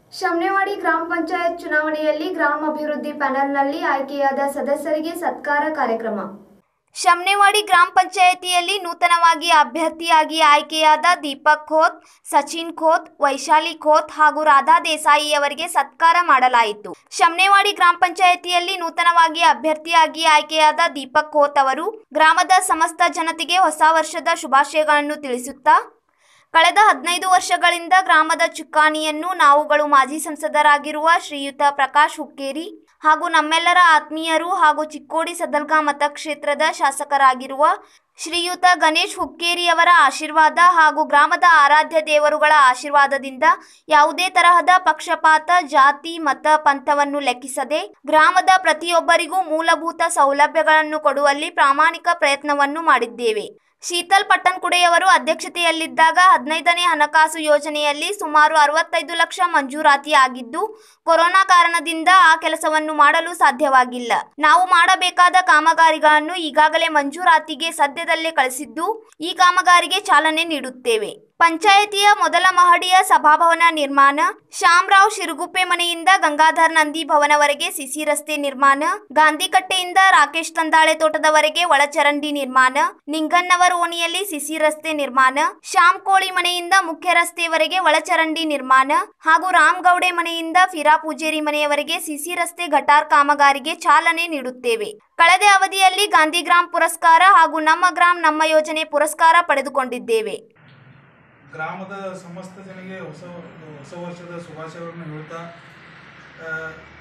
ಶಮ್ನೆವಾಡಿ ಗ್ರಾಮ ಪಂಚಾಯತ್ ಚುನಾವಣೆಯಲ್ಲಿ ಗ್ರಾಮಾಭಿವೃದ್ಧಿ ಪ್ಯಾನೆಲ್ನಲ್ಲಿ ಆಯ್ಕೆಯಾದ ಸದಸ್ಯರಿಗೆ ಸತ್ಕಾರ ಕಾರ್ಯಕ್ರಮ ಶಮ್ನೆವಾಡಿ ಗ್ರಾಮ ಪಂಚಾಯಿತಿಯಲ್ಲಿ ನೂತನವಾಗಿ ಅಭ್ಯರ್ಥಿಯಾಗಿ ಆಯ್ಕೆಯಾದ ದೀಪಕ್ ಖೋತ್ ಸಚಿನ್ ಖೋತ್ ವೈಶಾಲಿ ಖೋತ್ ಹಾಗೂ ರಾಧಾ ದೇಸಾಯಿ ಅವರಿಗೆ ಸತ್ಕಾರ ಮಾಡಲಾಯಿತು ಶಮ್ನೆವಾಡಿ ಗ್ರಾಮ ಪಂಚಾಯಿತಿಯಲ್ಲಿ ನೂತನವಾಗಿ ಅಭ್ಯರ್ಥಿಯಾಗಿ ಆಯ್ಕೆಯಾದ ದೀಪಕ್ ಖೋತ್ ಅವರು ಗ್ರಾಮದ ಸಮಸ್ತ ಜನತೆಗೆ ಹೊಸ ವರ್ಷದ ಶುಭಾಶಯಗಳನ್ನು ತಿಳಿಸುತ್ತಾ ಕಳೆದ ಹದಿನೈದು ವರ್ಷಗಳಿಂದ ಗ್ರಾಮದ ಚುಕ್ಕಾಣಿಯನ್ನು ನಾವುಗಳು ಮಾಜಿ ಸಂಸದರಾಗಿರುವ ಶ್ರೀಯುತ ಪ್ರಕಾಶ್ ಹುಕ್ಕೇರಿ ಹಾಗೂ ನಮ್ಮೆಲ್ಲರ ಆತ್ಮೀಯರು ಹಾಗೂ ಚಿಕ್ಕೋಡಿ ಸದಲ್ಗಾ ಮತಕ್ಷೇತ್ರದ ಶಾಸಕರಾಗಿರುವ ಶ್ರೀಯುತ ಗಣೇಶ್ ಹುಕ್ಕೇರಿಯವರ ಆಶೀರ್ವಾದ ಹಾಗೂ ಗ್ರಾಮದ ಆರಾಧ್ಯ ದೇವರುಗಳ ಆಶೀರ್ವಾದದಿಂದ ಯಾವುದೇ ತರಹದ ಪಕ್ಷಪಾತ ಜಾತಿ ಮತ ಪಂಥವನ್ನು ಲೆಕ್ಕಿಸದೆ ಗ್ರಾಮದ ಪ್ರತಿಯೊಬ್ಬರಿಗೂ ಮೂಲಭೂತ ಸೌಲಭ್ಯಗಳನ್ನು ಕೊಡುವಲ್ಲಿ ಪ್ರಾಮಾಣಿಕ ಪ್ರಯತ್ನವನ್ನು ಮಾಡಿದ್ದೇವೆ ಶೀತಲ್ ಪಟ್ಟಣ್ಕುಡೆಯವರು ಅಧ್ಯಕ್ಷತೆಯಲ್ಲಿದ್ದಾಗ ಹದಿನೈದನೇ ಹಣಕಾಸು ಯೋಜನೆಯಲ್ಲಿ ಸುಮಾರು ಅರವತ್ತೈದು ಲಕ್ಷ ಮಂಜೂರಾತಿ ಆಗಿದ್ದು ಕೊರೋನಾ ಕಾರಣದಿಂದ ಆ ಕೆಲಸವನ್ನು ಮಾಡಲು ಸಾಧ್ಯವಾಗಿಲ್ಲ ನಾವು ಮಾಡಬೇಕಾದ ಕಾಮಗಾರಿಗಳನ್ನು ಈಗಾಗಲೇ ಮಂಜೂರಾತಿಗೆ ಸದ್ಯದಲ್ಲೇ ಕಳಿಸಿದ್ದು ಈ ಕಾಮಗಾರಿಗೆ ಚಾಲನೆ ನೀಡುತ್ತೇವೆ ಪಂಚಾಯಿತಿಯ ಮೊದಲ ಮಹಡಿಯ ಸಭಾಭವನ ನಿರ್ಮಾಣ ಶ್ಯಾಮರಾವ್ ಶಿರುಗುಪ್ಪೆ ಮನೆಯಿಂದ ಗಂಗಾಧರ್ ನಂದಿ ಭವನವರೆಗೆ ಸಿಸಿ ರಸ್ತೆ ನಿರ್ಮಾಣ ಗಾಂಧಿಕಟ್ಟೆಯಿಂದ ರಾಕೇಶ್ ತಂದಾಳೆ ತೋಟದವರೆಗೆ ಒಳಚರಂಡಿ ನಿರ್ಮಾಣ ನಿಂಗನ್ನವರ ಓಣಿಯಲ್ಲಿ ಸಿಸಿ ರಸ್ತೆ ನಿರ್ಮಾಣ ಶ್ಯಾಮ್ ಕೋಳಿ ಮನೆಯಿಂದ ಮುಖ್ಯ ರಸ್ತೆಯವರೆಗೆ ಒಳಚರಂಡಿ ನಿರ್ಮಾಣ ಹಾಗೂ ರಾಮ್ ಗೌಡೆ ಮನೆಯಿಂದ ಫಿರಾ ಪೂಜೇರಿ ಮನೆಯವರೆಗೆ ಸಿಸಿ ರಸ್ತೆ ಗಟಾರ್ ಕಾಮಗಾರಿಗೆ ಚಾಲನೆ ನೀಡುತ್ತೇವೆ ಕಳೆದ ಅವಧಿಯಲ್ಲಿ ಗಾಂಧಿಗ್ರಾಮ್ ಪುರಸ್ಕಾರ ಹಾಗೂ ನಮ್ಮ ಗ್ರಾಮ್ ನಮ್ಮ ಯೋಜನೆ ಪುರಸ್ಕಾರ ಪಡೆದುಕೊಂಡಿದ್ದೇವೆ ಗ್ರಾಮದ ಸಮಸ್ತ ಜನಗೆ ಹೊಸ ಹೊಸ ವರ್ಷದ ಶುಭಾಶಯಗಳನ್ನು ಹೇಳ್ತಾ ಆ,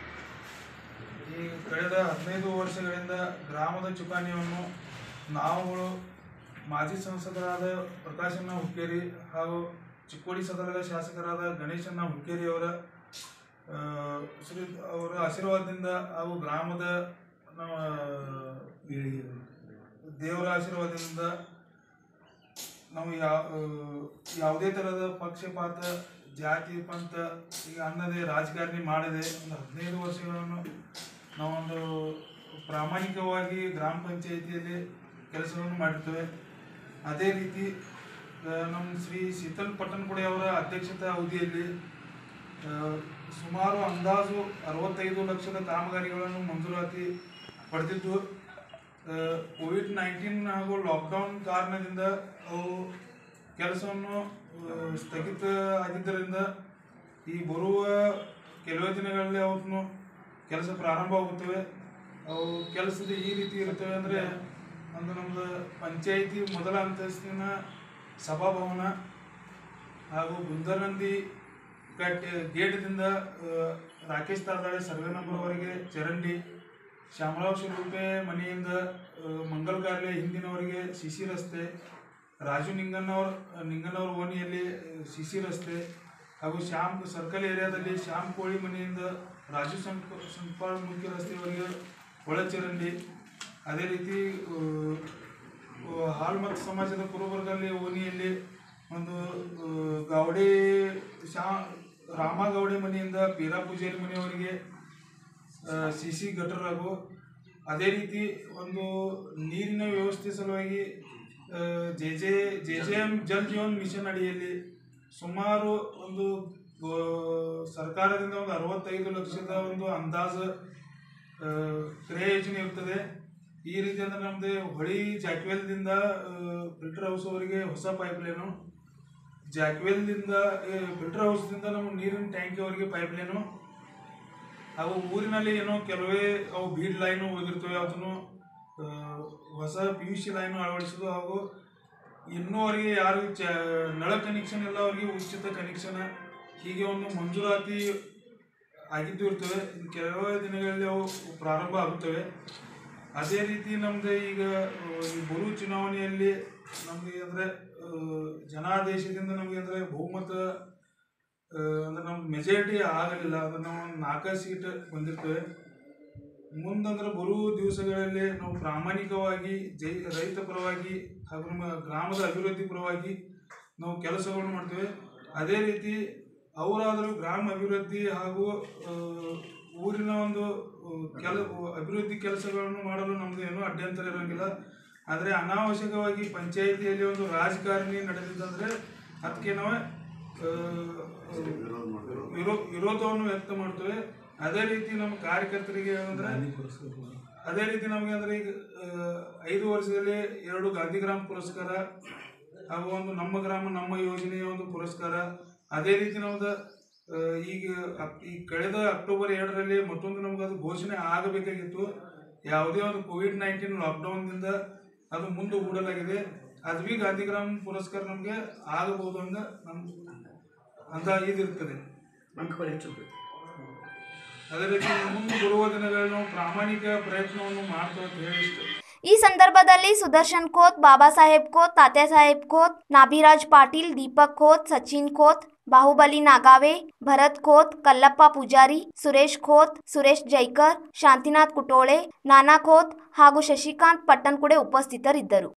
ಈ ಕಳೆದ ಹದಿನೈದು ವರ್ಷಗಳಿಂದ ಗ್ರಾಮದ ಚುಕ್ಕಾಣಿಯನ್ನು ನಾವುಗಳು ಮಾಜಿ ಸಂಸದರಾದ ಪ್ರಕಾಶಣ್ಣ ಹುಕ್ಕೇರಿ ಹಾಗೂ ಚಿಕ್ಕೋಡಿ ಸದನದ ಶಾಸಕರಾದ ಗಣೇಶಣ್ಣ ಹುಕ್ಕೇರಿ ಅವರ ಆ, ಶ್ರೀ ಅವರ ಆಶೀರ್ವಾದದಿಂದ ಹಾಗೂ ಗ್ರಾಮದ ನಮ್ಮ ದೇವರ ಆಶೀರ್ವಾದದಿಂದ ನಾವು ಯಾವ ಯಾವುದೇ ಥರದ ಪಕ್ಷಪಾತ ಜಾತಿ ಪಂಥ ಈಗ ಅನ್ನದೇ ರಾಜಕಾರಣಿ ಮಾಡದೆ ಒಂದು ಹದಿನೈದು ವರ್ಷಗಳನ್ನು ನಾವೊಂದು ಪ್ರಾಮಾಣಿಕವಾಗಿ ಗ್ರಾಮ ಪಂಚಾಯಿತಿಯಲ್ಲಿ ಕೆಲಸವನ್ನು ಮಾಡಿರ್ತೇವೆ ಅದೇ ರೀತಿ ಆ, ನಮ್ಮ ಶ್ರೀ ಶೀತಲ್ ಪಟ್ಟಣಗುಡಿ ಅವರ ಅಧ್ಯಕ್ಷತಾ ಅವಧಿಯಲ್ಲಿ ಆ, ಸುಮಾರು ಅಂದಾಜು ಅರವತ್ತೈದು ಲಕ್ಷದ ಕಾಮಗಾರಿಗಳನ್ನು ಮಂಜೂರಾತಿ ಪಡೆದಿದ್ದು ಕೋವಿಡ್ ನೈನ್ಟೀನ್ ಹಾಗೂ ಲಾಕ್ಡೌನ್ ಕಾರಣದಿಂದ ಅವು ಕೆಲಸವನ್ನು ಆ, ಸ್ಥಗಿತ ಆಗಿದ್ದರಿಂದ ಈ ಬರುವ ಕೆಲವೇ ದಿನಗಳಲ್ಲಿ ಅವನು ಕೆಲಸ ಪ್ರಾರಂಭವಾಗುತ್ತವೆ ಅವು ಕೆಲಸದ ಈ ರೀತಿ ಇರುತ್ತವೆ ಅಂದರೆ ಒಂದು ನಮ್ಮದು ಪಂಚಾಯಿತಿ ಮೊದಲ ಅಂತಸ್ತಿನ ಸಭಾಭವನ ಹಾಗೂ ಗುಂದರ್ನಂದಿ ಕಟ್ ಗೇಟ್ದಿಂದ ಆ, ರಾಕೇಶ್ ತಾರ್ದಾಳೆ ಸರ್ವೆ ನಂಬರ್ವರೆಗೆ ಚರಂಡಿ ಶ್ಯಾಮರಾವ್ ಶಿರೂಪೆ ಮನೆಯಿಂದ ಆ, ಮಂಗಲ್ ಕಾರ್ಲೆ ಹಿಂದಿನವರೆಗೆ ಸಿಸಿ ರಸ್ತೆ ರಾಜು ನಿಂಗನ್ನವ್ರ ನಿಂಗನ್ನವ್ರ ಓಣಿಯಲ್ಲಿ ಸಿಸಿ ರಸ್ತೆ ಹಾಗೂ ಶ್ಯಾಮ್ ಸರ್ಕಲ್ ಏರಿಯಾದಲ್ಲಿ ಶ್ಯಾಮ್ ಕೋಳಿ ಮನೆಯಿಂದ ರಾಜು ಸಂಕ್ ಸಂಪಾಳ್ ಮುಖ್ಯ ರಸ್ತೆಯವರೆಗೆ ಒಳಚರಂಡಿ ಅದೇ ರೀತಿ ಆ, ಆ, ಹಾಲ್ಮತ್ ಸಮಾಜದ ಕುರುಬರ್ಗಲ್ಲಿ ಓಣಿಯಲ್ಲಿ ಒಂದು ಆ, ಗೌಡೆ ಶಾ ರಾಮ ಗೌಡೆ ಮನೆಯಿಂದ ಪೀರಾ ಪೂಜಾರಿ ಮನೆಯವರಿಗೆ ಸಿ ಸಿ ಗಟರ್ ಹಾಗೂ ಅದೇ ರೀತಿ ಒಂದು ನೀರಿನ ವ್ಯವಸ್ಥೆ ಸಲುವಾಗಿ J J J J M Jal Jeevan mission ಅಡಿಯಲ್ಲಿ ಸುಮಾರು ಒಂದು ಆ, ಸರ್ಕಾರದಿಂದ ಒಂದು ಅರವತ್ತೈದು ಲಕ್ಷದ ಒಂದು ಅಂದಾಜು ಆ, ಕ್ರಿಯಾ ಯೋಜನೆ ಇರ್ತದೆ ಈ ರೀತಿ ಅಂದ್ರೆ ನಮ್ದು ಹೊಳಿ ಜಾಕ್ವೆಲ್ದಿಂದ ಫಿಲ್ಟರ್ ಹೌಸ್ ಅವರಿಗೆ ಹೊಸ ಪೈಪ್ ಲೈನು ಜಾಕ್ವೆಲ್ದಿಂದ ಫಿಲ್ಟರ್ ಹೌಸ್ದಿಂದ ನಮ್ಮ ನೀರಿನ ಟ್ಯಾಂಕಿವರೆಗೆ ಪೈಪ್ ಲೈನು ಹಾಗೂ ಊರಿನಲ್ಲಿ ಏನೋ ಕೆಲವೇ ಅವು ಬೀಡ್ ಲೈನು ಹೋಗಿರ್ತವೆ ಅದನ್ನು ಆ, ಹೊಸ ಪಿ ಯು ಸಿ ಲೈನು ಅಳವಡಿಸೋದು ಹಾಗೂ ಇನ್ನೂ ಅವರಿಗೆ ಯಾರು ಚ ನಳ ಕನೆಕ್ಷನ್ ಇಲ್ಲ ಅವರಿಗೆ ಉಚಿತ ಕನೆಕ್ಷನ್ ಹೀಗೆ ಒಂದು ಮಂಜೂರಾತಿ ಆಗಿದ್ದು ಇರ್ತವೆ ಇನ್ನು ಕೆಲವೇ ದಿನಗಳಲ್ಲಿ ಅವು ಪ್ರಾರಂಭ ಆಗುತ್ತವೆ ಅದೇ ರೀತಿ ನಮ್ದು ಈಗ ಆ, ಈ ಬರು ಚುನಾವಣೆಯಲ್ಲಿ ನಮಗೆ ಅಂದರೆ ಜನಾದೇಶದಿಂದ ನಮಗೆ ಅಂದರೆ ಬಹುಮತ ಆ, ಅಂದ್ರೆ ನಮ್ಮ ಮೆಜಾರಿಟಿ ಆಗಲಿಲ್ಲ ಅಂದ್ರೆ ನಾವು ಒಂದು ನಾಲ್ಕು ಸೀಟ್ ಬಂದಿರ್ತೇವೆ ಮುಂದಂದ್ರೆ ಬರುವ ದಿವಸಗಳಲ್ಲಿ ನಾವು ಪ್ರಾಮಾಣಿಕವಾಗಿ ಜೈ ರೈತ ಪರವಾಗಿ ಹಾಗೂ ನಮ್ಮ ಗ್ರಾಮದ ಅಭಿವೃದ್ಧಿ ಪರವಾಗಿ ನಾವು ಕೆಲಸಗಳನ್ನು ಮಾಡ್ತೇವೆ ಅದೇ ರೀತಿ ಅವರಾದರೂ ಗ್ರಾಮ ಅಭಿವೃದ್ಧಿ ಹಾಗೂ ಆ, ಊರಿನ ಒಂದು ಆ, ಕೆಲ ಅಭಿವೃದ್ಧಿ ಕೆಲಸಗಳನ್ನು ಮಾಡಲು ನಮ್ಮದು ಏನೂ ಅಡ್ಡಂತರ ಇರೋಂಗಿಲ್ಲ ಆದರೆ ಅನಾವಶ್ಯಕವಾಗಿ ಪಂಚಾಯಿತಿಯಲ್ಲಿ ಒಂದು ರಾಜಕಾರಣಿ ನಡೆದಿದ್ದಂದರೆ ಅದಕ್ಕೆ ನಾವು ಆ, ವಿರೋ ವಿರೋಧವನ್ನು ವ್ಯಕ್ತ ಮಾಡ್ತೇವೆ ಅದೇ ರೀತಿ ನಮ್ಮ ಕಾರ್ಯಕರ್ತರಿಗೆ ಅಂದ್ರೆ ಅದೇ ರೀತಿ ನಮಗೆ ಅಂದ್ರೆ ಈಗ ಆ, ಐದು ವರ್ಷದಲ್ಲಿ ಎರಡು ಗಾಂಧಿ ಗ್ರಾಮ ಪುರಸ್ಕಾರ ಹಾಗೂ ಒಂದು ನಮ್ಮ ಗ್ರಾಮ ನಮ್ಮ ಯೋಜನೆಯ ಒಂದು ಪುರಸ್ಕಾರ ಅದೇ ರೀತಿ ನಮ್ದು ಆ, ಈಗ ಅಕ್- ಈ ಕಳೆದ ಅಕ್ಟೋಬರ್ ಎರಡರಲ್ಲಿ ಮತ್ತೊಂದು ನಮ್ಗೆ ಅದು ಘೋಷಣೆ ಆಗಬೇಕಾಗಿತ್ತು ಯಾವುದೇ ಒಂದು ಕೋವಿಡ್ ನೈನ್ಟೀನ್ ಲಾಕ್ಡೌನ್ನಿಂದ ಅದು ಮುಂದೆ ಹೂಡಲಾಗಿದೆ ಅದು ಭೀ ಗಾಂಧಿ ಗ್ರಾಮ ಪುರಸ್ಕಾರ ನಮಗೆ ಆಗಬಹುದು ಹಂಗ ನಮ್ ಅಂದಾಜು ಇದಿರ್ತದೆ ಅದೇ ರೀತಿ ಮುಂದೆ ಬರುವ ದಿನಗಳಲ್ಲಿ ನಾವು ಪ್ರಾಮಾಣಿಕ ಪ್ರಯತ್ನವನ್ನು ಮಾಡ್ತೇವೆ ಅಂತ ಹೇಳಿ ಇಷ್ಟ ಈ ಸಂದರ್ಭದಲ್ಲಿ ಸುದರ್ಶನ್ ಖೋತ್ ಬಾಬಾ ಸಾಹೇಬ್ ಖೋತ್ ತಾತ್ಯಾ ಸಾಹೇಬ್ ಖೋತ್ ನಾಭಿರಾಜ್ ಪಾಟೀಲ್ ದೀಪಕ್ ಖೋತ್ ಸಚಿನ್ ಖೋತ್ ಬಾಹುಬಲಿ ನಾಗಾವೆ ಭರತ್ ಖೋತ್ ಕಲ್ಲಪ್ಪ ಪೂಜಾರಿ ಸುರೇಶ್ ಖೋತ್ ಸುರೇಶ್ ಜೈಕರ್ ಶಾಂತಿನಾಥ್ ಕುಟೋಳೆ ನಾನಾ ಖೋತ್ ಹಾಗೂ ಶಶಿಕಾಂತ್ ಪಟ್ಟನ್ಕುಡೆ ಉಪಸ್ಥಿತರಿದ್ದರು